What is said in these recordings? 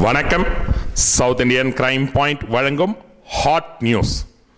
வணக்கம் south Indian crime point வழங்கும் hot news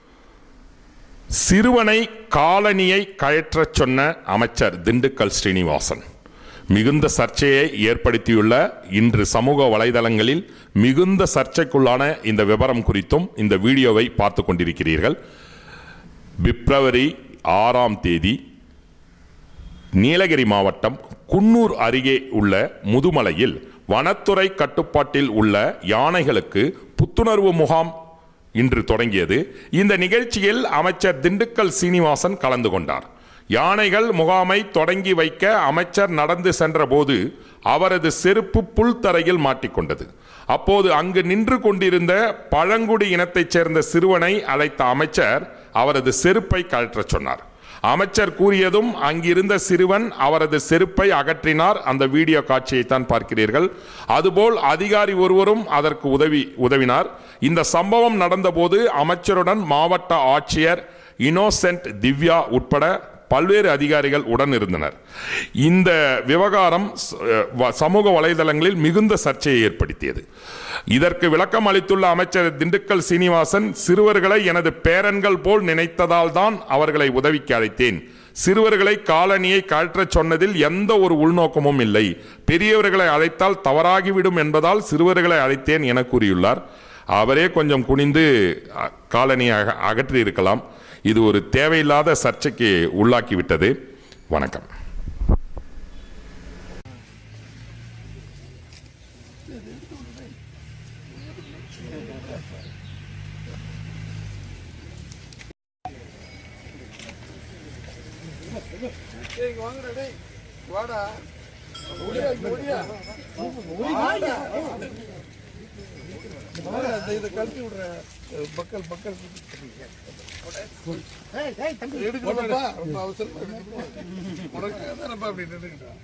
சிறுவனை காலனியை கழற்றச் சொன்ன அமைச்சர் திண்டுக்கல் ஸ்ரீனிவாசன் மிகுந்த சர்ச்சையை ஏற்படுத்தியுள்ள இன்று சமூக வலைதளங்களில் மிகுந்த சர்ச்சைக்குள்ளான இந்த விவரம் குறித்தும் இந்த வீடியோவை பார்த்து கொண்டிருக்கிறீர்கள் பிப்ரவரி ஆறாம் தேதி நீலகிரி மாவட்டம் குன்னூர் அருகே உள்ள முதுமலையில் வனத்துறை கட்டுப்பாட்டில் உள்ள யானைகளுக்கு புத்துணர்வு முகாம் இன்று தொடங்கியது இந்த நிகழ்ச்சியில் அமைச்சர் திண்டுக்கல் சீனிவாசன் கலந்து கொண்டார் யானைகள் முகாமை தொடங்கி வைக்க அமைச்சர் நடந்து சென்றபோது அவரது செருப்பு புல்தரையில் மாட்டிக்கொண்டது அப்போது அங்கு நின்று கொண்டிருந்த பழங்குடி இனத்தைச் சேர்ந்த சிறுவனை அழைத்த அமைச்சர் அவரது செருப்பை கழற்றச் சொன்னார் அமைச்சர் கூறியதும் அங்கிருந்த சிறுவன் அவரது செருப்பை அகற்றினார் அந்த வீடியோ காட்சியை தான் பார்க்கிறீர்கள் அதுபோல் அதிகாரி ஒருவரும் அதற்கு உதவி உதவினார் இந்த சம்பவம் நடந்தபோது அமைச்சருடன் மாவட்ட ஆட்சியர் இனோசென்ட் திவ்யா உட்பட பல்வேறு அதிகாரிகள் உடன் இருந்தனர் இந்த விவகாரம் ச- வ- சமூக வலைதளங்களில் மிகுந்த சர்ச்சையை ஏற்படுத்தியது இதற்கு விளக்கம் அளித்துள்ள அமைச்சர் திண்டுக்கல் சீனிவாசன் சிறுவர்களை எனது பேரன்கள் போல் நினைத்ததால் தான் அவர்களை உதவிக்கு அழைத்தேன் சிறுவர்களை காலனியை கழற்றச் சொன்னதில் எந்த ஒரு உள்நோக்கமும் இல்லை பெரியவர்களை அழைத்தால் தவறாகிவிடும் என்பதால் சிறுவர்களை அழைத்தேன் என கூறியுள்ளார் அவரே கொஞ்சம் குனிந்து அ, காலனியை அக- அகற்றி இருக்கலாம் இது ஒரு தேவையில்லாத சர்ச்சைக்கு உள்ளாக்கிவிட்டது வணக்கம் டேய், இங்க வாங்கடா, டேய். வாடா. ஓடியா, இங்க ஓடியா. வாடா. வாடா, இந்த இதை கழட்டி விடுறேன். பக்கல், பக்கல். எடுக்கணும்ப்பா, ரொம்ப அவசரமா எடுக்கணும். உனக்காக தானேப்பா அப்படி நின்னுக்கிட்டேன்.